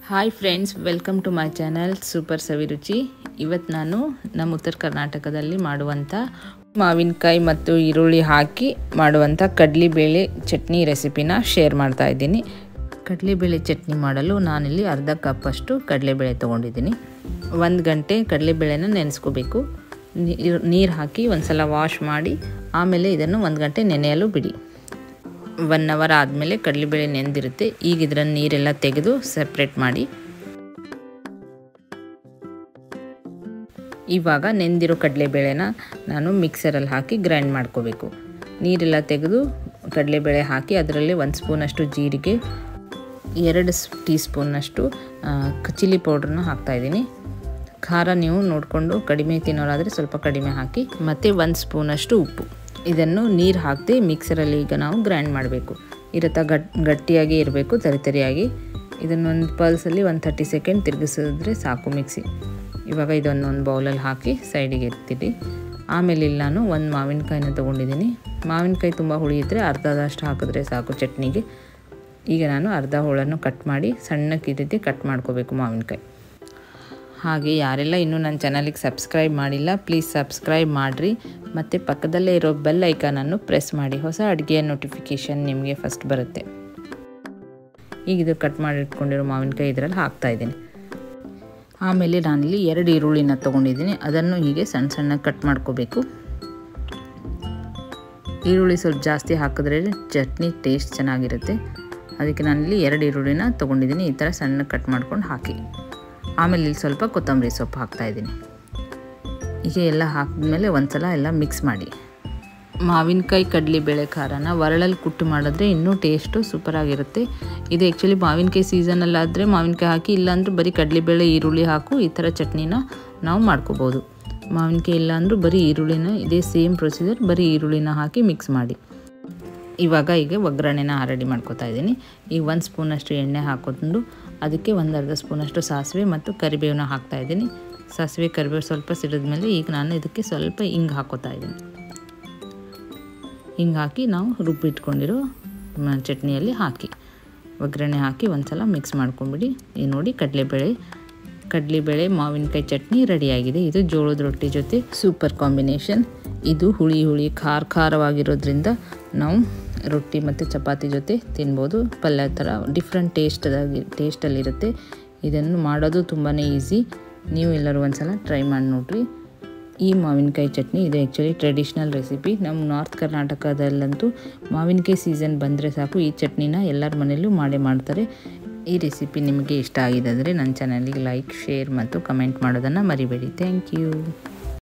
hi friends welcome to my channel super Saviruchi ಇವತ್ತು ನಾನು ನಮ್ಮ ಉತ್ತರ ಕರ್ನಾಟಕದಲ್ಲಿ ಮಾಡುವಂಥ ಮಾವಿನಕಾಯಿ ಮತ್ತು ಈರುಳ್ಳಿ ಹಾಕಿ ಮಾಡುವಂಥ ಕಡಲೆಬೇಳೆ ಚಟ್ನಿ ರೆಸಿಪಿನ ಶೇರ್ ಮಾಡ್ತಾ ಇದ್ದೀನಿ ಕಡಲೆಬೇಳೆ ಚಟ್ನಿ ಮಾಡಲು ನಾನಿಲ್ಲಿ ಅರ್ಧ ಕಪ್ಪಷ್ಟು ಕಡಲೆಬೇಳೆ ತೊಗೊಂಡಿದ್ದೀನಿ ಒಂದು ಗಂಟೆ ಕಡಲೆಬೇಳೆನ ನೆನೆಸ್ಕೋಬೇಕು ನೀರು ನೀರು ಹಾಕಿ ಒಂದು ಸಲ ವಾಶ್ ಮಾಡಿ ಆಮೇಲೆ ಇದನ್ನು ಒಂದು ಗಂಟೆ ನೆನೆಯಲು ಬಿಡಿ ಒನ್ ಅವರ್ ಆದಮೇಲೆ ಕಡಲೆಬೇಳೆ ನೆಂದಿರುತ್ತೆ ಈಗ ಇದರ ನೀರೆಲ್ಲ ತೆಗೆದು ಸಪ್ರೇಟ್ ಮಾಡಿ ಇವಾಗ ನೆಂದಿರೋ ಕಡಲೆಬೇಳೆನ ನಾನು ಮಿಕ್ಸರಲ್ಲಿ ಹಾಕಿ ಗ್ರೈಂಡ್ ಮಾಡ್ಕೋಬೇಕು ನೀರೆಲ್ಲ ತೆಗೆದು ಕಡಲೆಬೇಳೆ ಹಾಕಿ ಅದರಲ್ಲಿ ಒಂದು ಸ್ಪೂನಷ್ಟು ಜೀರಿಗೆ ಎರಡು ಟೀ ಸ್ಪೂನ್ನಷ್ಟು ಚಿಲ್ಲಿ ಪೌಡ್ರನ್ನ ಹಾಕ್ತಾಯಿದ್ದೀನಿ ಖಾರ ನೀವು ನೋಡಿಕೊಂಡು ಕಡಿಮೆ ತಿನ್ನೋರಾದರೆ ಸ್ವಲ್ಪ ಕಡಿಮೆ ಹಾಕಿ ಮತ್ತು ಒಂದು ಸ್ಪೂನಷ್ಟು ಉಪ್ಪು ಇದನ್ನು ನೀರು ಹಾಕದೆ ಮಿಕ್ಸರಲ್ಲಿ ಈಗ ನಾವು ಗ್ರೈಂಡ್ ಮಾಡಬೇಕು ಇರತ್ತ ಗಟ್ ಗಟ್ಟಿಯಾಗಿ ಇರಬೇಕು ತರಿತರಿಯಾಗಿ ಇದನ್ನೊಂದು ಪಲ್ಸಲ್ಲಿ ಒಂದು ತರ್ಟಿ ಸೆಕೆಂಡ್ ತಿರುಗಿಸಿದ್ರೆ ಸಾಕು ಮಿಕ್ಸಿ ಇವಾಗ ಇದನ್ನು ಒಂದು ಬೌಲಲ್ಲಿ ಹಾಕಿ ಸೈಡಿಗೆ ಇರ್ತೀರಿ ಆಮೇಲೆ ಇಲ್ಲಿ ನಾನು ಒಂದು ಮಾವಿನಕಾಯಿನ ತೊಗೊಂಡಿದ್ದೀನಿ ಮಾವಿನಕಾಯಿ ತುಂಬ ಹುಳಿ ಇದ್ದರೆ ಅರ್ಧದಷ್ಟು ಹಾಕಿದ್ರೆ ಸಾಕು ಚಟ್ನಿಗೆ ಈಗ ನಾನು ಅರ್ಧ ಹೋಳನ್ನು ಕಟ್ ಮಾಡಿ ಸಣ್ಣಕ್ಕೆ ರೀತಿ ಕಟ್ ಮಾಡ್ಕೋಬೇಕು ಮಾವಿನಕಾಯಿ ಹಾಗೆ ಯಾರೆಲ್ಲ ಇನ್ನೂ ನನ್ನ ಚಾನಲಿಗೆ ಸಬ್ಸ್ಕ್ರೈಬ್ ಮಾಡಿಲ್ಲ ಪ್ಲೀಸ್ ಸಬ್ಸ್ಕ್ರೈಬ್ ಮಾಡಿರಿ ಮತ್ತು ಪಕ್ಕದಲ್ಲೇ ಇರೋ ಬೆಲ್ ಐಕಾನನ್ನು ಪ್ರೆಸ್ ಮಾಡಿ ಹೊಸ ಅಡುಗೆಯ ನೋಟಿಫಿಕೇಷನ್ ನಿಮಗೆ ಫಸ್ಟ್ ಬರುತ್ತೆ ಈಗ ಇದು ಕಟ್ ಮಾಡಿ ಇಟ್ಕೊಂಡಿರೋ ಮಾವಿನಕಾಯಿ ಇದರಲ್ಲಿ ಹಾಕ್ತಾಯಿದ್ದೀನಿ ಆಮೇಲೆ ನಾನಿಲ್ಲಿ ಎರಡು ಈರುಳ್ಳಿನ ತೊಗೊಂಡಿದ್ದೀನಿ ಅದನ್ನು ಹೀಗೆ ಸಣ್ಣ ಸಣ್ಣ ಕಟ್ ಮಾಡ್ಕೋಬೇಕು ಈರುಳ್ಳಿ ಸ್ವಲ್ಪ ಜಾಸ್ತಿ ಹಾಕಿದ್ರೆ ಚಟ್ನಿ ಟೇಸ್ಟ್ ಚೆನ್ನಾಗಿರುತ್ತೆ ಅದಕ್ಕೆ ನಾನಿಲ್ಲಿ ಎರಡು ಈರುಳ್ಳಿನ ತೊಗೊಂಡಿದ್ದೀನಿ ಈ ಥರ ಸಣ್ಣ ಕಟ್ ಮಾಡ್ಕೊಂಡು ಹಾಕಿ ಆಮೇಲೆ ಇಲ್ಲಿ ಸ್ವಲ್ಪ ಕೊತ್ತಂಬರಿ ಸೊಪ್ಪು ಹಾಕ್ತಾಯಿದ್ದೀನಿ ಹೀಗೆ ಎಲ್ಲ ಹಾಕಿದ್ಮೇಲೆ ಒಂದು ಸಲ ಎಲ್ಲ ಮಿಕ್ಸ್ ಮಾಡಿ ಮಾವಿನಕಾಯಿ ಕಡಲೆಬೇಳೆ ಖಾರನ ಒರಳಲ್ಲಿ ಕುಟ್ಟು ಮಾಡಿದ್ರೆ ಇನ್ನೂ ಟೇಸ್ಟು ಸೂಪರಾಗಿರುತ್ತೆ ಇದು ಆ್ಯಕ್ಚುಲಿ ಮಾವಿನಕಾಯಿ ಸೀಸನಲ್ಲಾದರೆ ಮಾವಿನಕಾಯಿ ಹಾಕಿ ಇಲ್ಲಾಂದ್ರೆ ಬರೀ ಕಡಲೆಬೇಳೆ ಈರುಳ್ಳಿ ಹಾಕು ಈ ಥರ ಚಟ್ನಿನ ನಾವು ಮಾಡ್ಕೋಬೋದು ಮಾವಿನಕಾಯಿ ಇಲ್ಲಾಂದ್ರೂ ಬರೀ ಈರುಳ್ಳಿನ ಇದೇ ಸೇಮ್ ಪ್ರೊಸೀಜರ್ ಬರೀ ಈರುಳ್ಳಿನ ಹಾಕಿ ಮಿಕ್ಸ್ ಮಾಡಿ ಇವಾಗ ಈಗ ಒಗ್ಗರಣೆನ ರೆಡಿ ಮಾಡ್ಕೊತಾ ಇದ್ದೀನಿ ಈಗ ಒಂದು ಸ್ಪೂನಷ್ಟು ಎಣ್ಣೆ ಹಾಕ್ಕೊಂಡು ಅದಕ್ಕೆ ಒಂದು ಅರ್ಧ ಸ್ಪೂನಷ್ಟು ಸಾಸಿವೆ ಮತ್ತು ಕರಿಬೇವನ್ನ ಹಾಕ್ತಾಯಿದ್ದೀನಿ ಸಾಸಿವೆ ಕರಿಬೇವು ಸ್ವಲ್ಪ ಸಿಡಿದ್ಮೇಲೆ ಈಗ ನಾನು ಇದಕ್ಕೆ ಸ್ವಲ್ಪ ಹಿಂಗೆ ಹಾಕೋತಾ ಇದ್ದೀನಿ ಹಿಂಗೆ ಹಾಕಿ ನಾವು ರುಬ್ಬಿಟ್ಕೊಂಡಿರೋ ಚಟ್ನಿಯಲ್ಲಿ ಹಾಕಿ ಒಗ್ಗರಣೆ ಹಾಕಿ ಒಂದು ಸಲ ಮಿಕ್ಸ್ ಮಾಡ್ಕೊಂಬಿಡಿ ಈ ನೋಡಿ ಕಡಲೆಬೇಳೆ ಕಡಲೆಬೇಳೆ ಮಾವಿನಕಾಯಿ ಚಟ್ನಿ ರೆಡಿಯಾಗಿದೆ ಇದು ಜೋಳದ ರೊಟ್ಟಿ ಜೊತೆ ಸೂಪರ್ ಕಾಂಬಿನೇಷನ್ ಇದು ಹುಳಿ ಹುಳಿ ಖಾರ ಖಾರವಾಗಿರೋದ್ರಿಂದ ನಾವು ರೊಟ್ಟಿ ಮತ್ತು ಚಪಾತಿ ಜೊತೆ ತಿನ್ಬೋದು ಪಲ್ಯ ಥರ ಡಿಫ್ರೆಂಟ್ ಟೇಸ್ಟದಾಗಿ ಟೇಸ್ಟಲ್ಲಿರುತ್ತೆ ಇದನ್ನು ಮಾಡೋದು ತುಂಬಾ ಈಸಿ ನೀವು ಎಲ್ಲರೂ ಒಂದು ಸಲ ಟ್ರೈ ಮಾಡಿ ನೋಡಿರಿ ಈ ಮಾವಿನಕಾಯಿ ಚಟ್ನಿ ಇದು ಆ್ಯಕ್ಚುಲಿ ಟ್ರೆಡಿಷ್ನಲ್ ರೆಸಿಪಿ ನಮ್ಮ ನಾರ್ತ್ ಕರ್ನಾಟಕದಲ್ಲಂತೂ ಮಾವಿನಕಾಯಿ ಸೀಸನ್ ಬಂದರೆ ಸಾಕು ಈ ಚಟ್ನಿನ ಎಲ್ಲರ ಮನೆಯಲ್ಲೂ ಮಾಡೇ ಮಾಡ್ತಾರೆ ಈ ರೆಸಿಪಿ ನಿಮಗೆ ಇಷ್ಟ ಆಗಿದೆ ಅಂದರೆ ನನ್ನ ಚಾನಲಿಗೆ ಲೈಕ್ ಶೇರ್ ಮತ್ತು ಕಮೆಂಟ್ ಮಾಡೋದನ್ನು ಮರಿಬೇಡಿ ಥ್ಯಾಂಕ್ ಯು